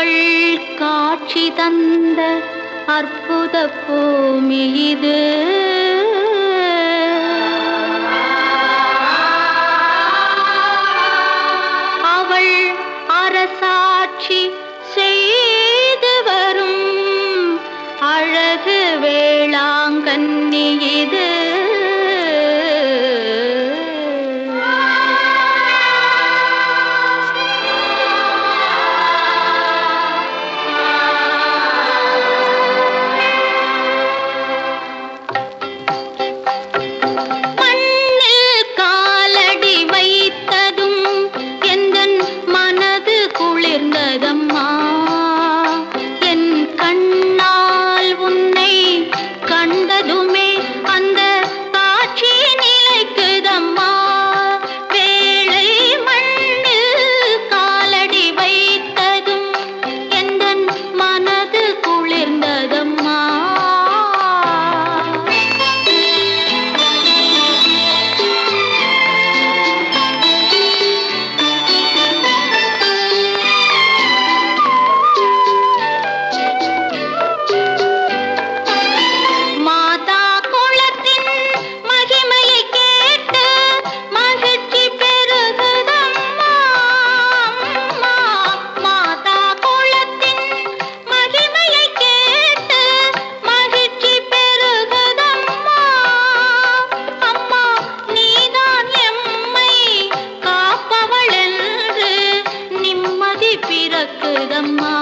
அவள் காட்சி தந்த அற்புத பூமி இது அவள் அரசாட்சி செய்து வரும் அழகு வேளாங்கண்ணி இது மண்ணில் காலடி வைத்ததும் எந்தன் மனது குளிர்ந்ததம்மா என் கண்ணால் உன்னை கண்டதுமே அந்த காட்சி நிலைக்குதம்மா வேளை மண்ணில் காலடி வைத்ததும் எந்தன் மனது குளிர்ந்ததம்மா மாதா குளத்தின் மகிமையை கேட்டு மகிழ்ச்சி பெருகுதம்மா அம்மா. மாதா குளத்தின் மகிமையை கேட்டு மகிழ்ச்சி பெருகுதம்மா அம்மா நீதான் எம்மை காப்பவள் என்று நிம்மதி பிறக்குதம்மா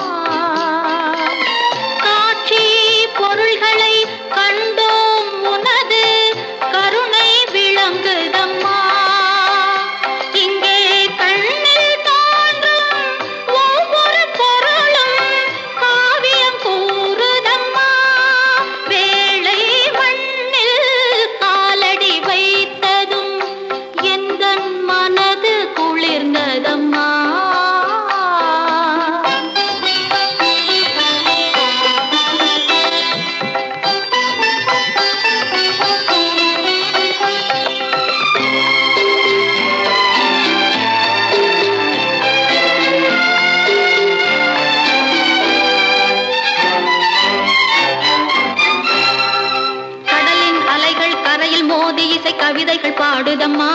காட்சி பொருள்களை கண்டோம் உனது கருணை விளங்குதம்மா இங்கே கண்ணில் தோன்றும் ஒவ்வொரு பொருளும் காவியம் கூறுதம்மா வேளை மண்ணில் காலடி வைத்ததும் எந்தன் மனது குளிர்ந்ததம்மா கடலின் அலைகள் கரையில் மோதி இசை கவிதைகள் பாடுதம்மா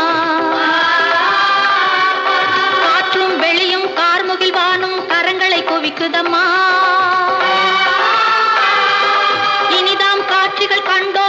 காற்றும் வெளியும் கார்முகில் வானும் கரங்களை குவிக்குதம்மா இனிதாம் காட்சிகள் கண்டோ